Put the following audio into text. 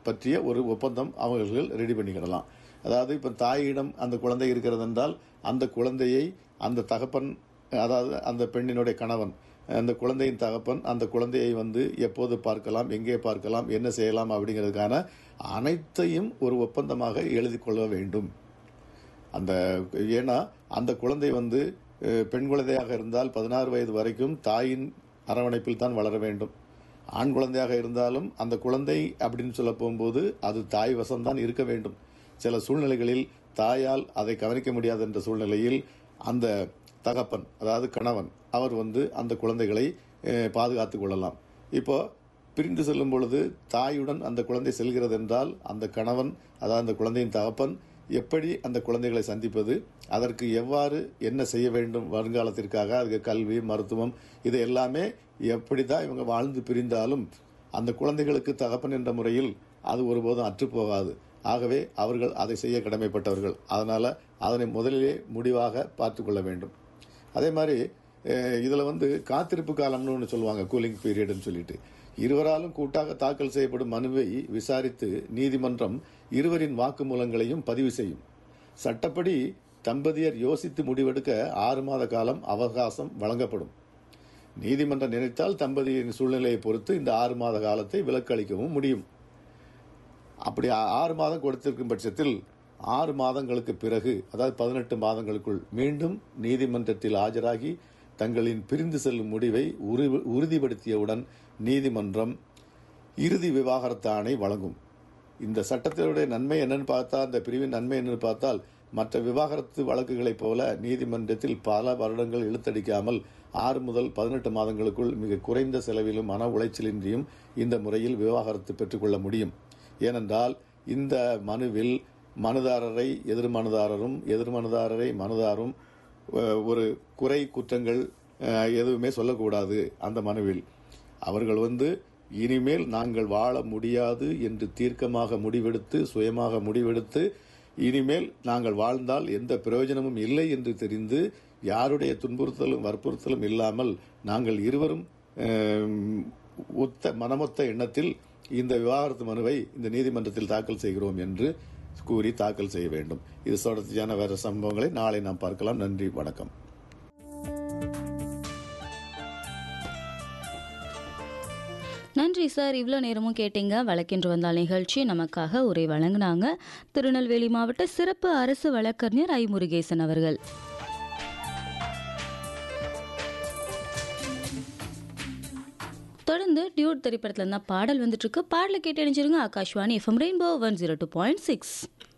பற்றிய ஒரு ஒப்பந்தம் அவர்கள் ரெடி பண்ணிக்கிடலாம் அதாவது இப்போ தாயிடம் அந்த குழந்தை இருக்கிறது என்றால் அந்த குழந்தையை அந்த தகப்பன் அதாவது அந்த பெண்ணினுடைய கணவன் அந்த குழந்தையின் தகப்பன் அந்த குழந்தையை வந்து எப்போது பார்க்கலாம் எங்கே பார்க்கலாம் என்ன செய்யலாம் அப்படிங்கிறதுக்கான அனைத்தையும் ஒரு ஒப்பந்தமாக எழுதி கொள்ள வேண்டும் அந்த ஏன்னா அந்த குழந்தை வந்து அஹ், பெண் குழந்தையாக இருந்தால் பதினாறு வயது வரைக்கும் தாயின் அரவணைப்பில் தான் வளர வேண்டும் ஆண் குழந்தையாக இருந்தாலும் அந்த குழந்தை அப்படின்னு சொல்ல போகும்போது அது தாய் வசம்தான் இருக்க வேண்டும் சில சூழ்நிலைகளில் தாயால் அதை கவனிக்க முடியாத என்ற சூழ்நிலையில் அந்த தகப்பன் அதாவது கணவன் அவர் வந்து அந்த குழந்தைகளை அஹ், பாதுகாத்துக் கொள்ளலாம் இப்போ பிரிந்து செல்லும் பொழுது தாயுடன் அந்த குழந்தை செல்கிறது என்றால் அந்த கணவன் அதாவது அந்த குழந்தையின் தகப்பன் எப்படி அந்த குழந்தைகளை சந்திப்பது அதற்கு எவ்வாறு என்ன செய்ய வேண்டும் வருங்காலத்திற்காக அதுக்கு கல்வி மருத்துவம் இது எல்லாமே எப்படி தான் இவங்க வாழ்ந்து பிரிந்தாலும் அந்த குழந்தைகளுக்கு தகப்பன் என்ற முறையில் அது ஒருபோதும் அற்றுப்போகாது ஆகவே அவர்கள் அதை செய்ய கடமைப்பட்டவர்கள் அதனால அதனை முதலிலே முடிவாக பார்த்து கொள்ள வேண்டும் அதே மாதிரி அஹ், இதுல வந்து காத்திருப்பு காலம்னு ஒன்று சொல்லுவாங்க கூலிங் பீரியட்னு சொல்லிட்டு இருவராலும் கூட்டாக தாக்கல் செய்யப்படும் மனுவை விசாரித்து நீதிமன்றம் இருவரின் வாக்குமூலங்களையும் பதிவு செய்யும் சட்டப்படி தம்பதியர் யோசித்து முடிவெடுக்க ஆறு மாத காலம் அவகாசம் வழங்கப்படும் நீதிமன்றம் நினைத்தால் தம்பதியின் சூழ்நிலையை பொறுத்து இந்த ஆறு மாத காலத்தை விலக்கு அளிக்கவும் முடியும் அப்படி ஆ- ஆறு மாதம் கொடுத்திருக்கும் பட்சத்தில் ஆறு மாதங்களுக்கு பிறகு அதாவது பதினெட்டு மாதங்களுக்குள் மீண்டும் நீதிமன்றத்தில் ஆஜராகி தங்களின் பிரிந்து செல்லும் முடிவை உறு- உறுதிப்படுத்தியவுடன் நீதிமன்றம் இறுதி விவாகரத்து ஆணை வழங்கும் இந்த சட்டத்தினுடைய நன்மை என்னன்னு பார்த்தா இந்த பிரிவின் நன்மை என்னன்னு பார்த்தால் மற்ற விவாகரத்து வழக்குகளைப் போல நீதிமன்றத்தில் பல வருடங்கள் இழுத்தடிக்காமல் ஆறு முதல் பதினெட்டு மாதங்களுக்குள் மிக குறைந்த செலவிலும் மன உளைச்சலின்றியும் இந்த முறையில் விவாகரத்து பெற்றுக்கொள்ள முடியும் ஏனென்றால் இந்த மனுவில் மனுதாரரை எதிர் மனுதாரரும் எதிர் மனுதாரரை மனுதாரும் அஹ், ஒரு குறை குற்றங்கள் அஹ், எதுவுமே சொல்லக்கூடாது அந்த மனுவில் அவர்கள் வந்து இனிமேல் நாங்கள் வாழ முடியாது என்று தீர்க்கமாக முடிவெடுத்து சுயமாக முடிவெடுத்து இனிமேல் நாங்கள் வாழ்ந்தால் எந்த பிரயோஜனமும் இல்லை என்று தெரிந்து யாருடைய துன்புறுத்தலும் வற்புறுத்தலும் இல்லாமல் நாங்கள் இருவரும் அஹ், ஒத்த மனமொத்த எண்ணத்தில் இந்த விவாகரத்து மனுவை இந்த நீதிமன்றத்தில் தாக்கல் செய்கிறோம் என்று கூறி தாக்கல் செய்ய வேண்டும் இது தொடர்ச்சியான வேற சம்பவங்களை நாளை நாம் பார்க்கலாம் நன்றி வணக்கம் நன்றி சார் இவ்வளோ நேரமும் கேட்டீங்க வழக்கென்று வந்தால் நிகழ்ச்சி நமக்காக உரை வழங்கினாங்க திருநெல்வேலி மாவட்ட சிறப்பு அரசு வழக்கறிஞர் ஐ முருகேசன் அவர்கள் தொடர்ந்து டியூட் திரைப்படத்துல இருந்தா பாடல் வந்துட்டு இருக்கு பாடலை கேட்டு அணிஞ்சிருங்க Akashvani FM rainbow one zero two point six